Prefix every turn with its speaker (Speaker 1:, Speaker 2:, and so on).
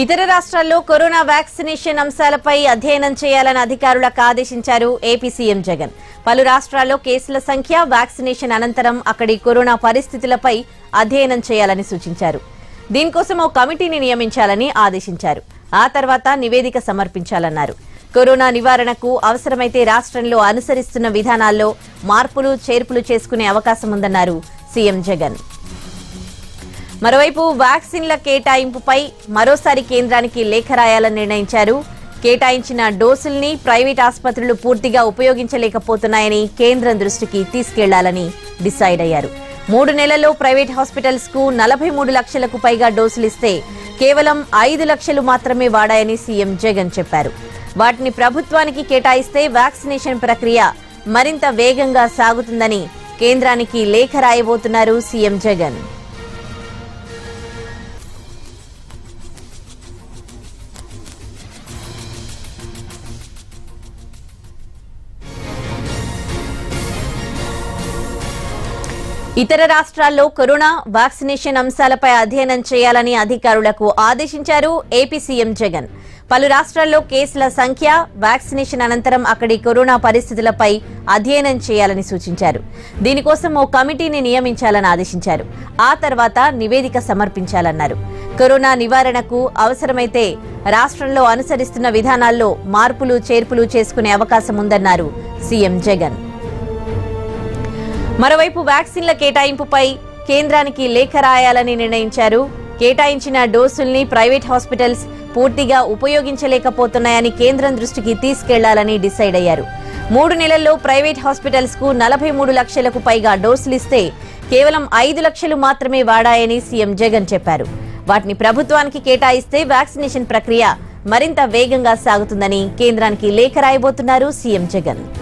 Speaker 1: ఇతర రాష్ట్రాల్లో corona vaccination అంశాలపై అధ్యయనం చేయాలని అధికారులకు ఆదేశించారు ఏపీ సీఎం జగన్ పలు రాష్ట్రాల్లో కేసుల సంఖ్య వ్యాక్సినేషన్ అనంతరం అక్కడి కరోనా పరిస్థితులపై అధ్యయనం చేయాలని సూచించారు దీనికోసం ఓ కమిటీని నియమించాలని ఆదేశించారు ఆ తర్వాత నివేదిక సమర్పించాలన్నారు కరోనా నివారణకు అవసరమైతే రాష్ట్రంలో అనుసరిస్తున్న విధానాల్లో మార్పులు చేర్పులు చేసుకునే అవకాశం ఉందన్నారు సీఎం జగన్ మరోవైపు వ్యాక్సిన్ల కేటాయింపుపై మరోసారి కేంద్రానికి లేఖ రాయాలని నిర్ణయించారు కేటాయించిన డోసుల్ని ప్రైవేట్ ఆసుపత్రులు పూర్తిగా ఉపయోగించలేకపోతున్నాయని కేంద్రం దృష్టికి తీసుకెళ్లాలని డిసైడ్ అయ్యారు మూడు నెలల్లో ప్రైవేట్ హాస్పిటల్స్ కు నలభై మూడు లక్షలకు పైగా డోసులిస్తే కేవలం ఐదు లక్షలు మాత్రమే వాడాయని సీఎం జగన్ చెప్పారు వాటిని ప్రభుత్వానికి కేటాయిస్తే వ్యాక్సినేషన్ ప్రక్రియ మరింత వేగంగా సాగుతుందని కేంద్రానికి లేఖ రాయబోతున్నారు సీఎం జగన్ ఇతర రాష్ట్రాల్లో కరోనా వ్యాక్సినేషన్ అంశాలపై అధ్యయనం చేయాలని అధికారులకు ఆదేశించారు ఏపీ సీఎం జగన్ పలు రాష్ట్రాల్లో కేసుల సంఖ్య వ్యాక్సినేషన్ అనంతరం అక్కడి కరోనా పరిస్థితులపై అధ్యయనం చేయాలని సూచించారు దీనికోసం ఓ కమిటీని నియమించాలని ఆదేశించారు ఆ తర్వాత నివేదిక సమర్పించాలన్నారు కరోనా నివారణకు అవసరమైతే రాష్ట్రంలో అనుసరిస్తున్న విధానాల్లో మార్పులు చేర్పులు చేసుకునే అవకాశం ఉందన్నారు సీఎం జగన్ మరోవైపు వ్యాక్సిన్ల కేటాయింపుపై కేంద్రానికి లేఖ రాయాలని నిర్ణయించారు కేటాయించిన డోసుల్ని ప్రైవేట్ హాస్పిటల్స్ పూర్తిగా ఉపయోగించలేకపోతున్నాయని కేంద్రం దృష్టికి తీసుకెళ్లాలని డిసైడ్ అయ్యారు మూడు నెలల్లో ప్రైవేట్ హాస్పిటల్స్ కు నలభై మూడు లక్షలకు పైగా డోసులిస్తే కేవలం ఐదు లక్షలు మాత్రమే వాడాయని సీఎం జగన్ చెప్పారు వాటిని ప్రభుత్వానికి కేటాయిస్తే వ్యాక్సినేషన్ ప్రక్రియ మరింత వేగంగా సాగుతుందని కేంద్రానికి లేఖ రాయబోతున్నారు సీఎం జగన్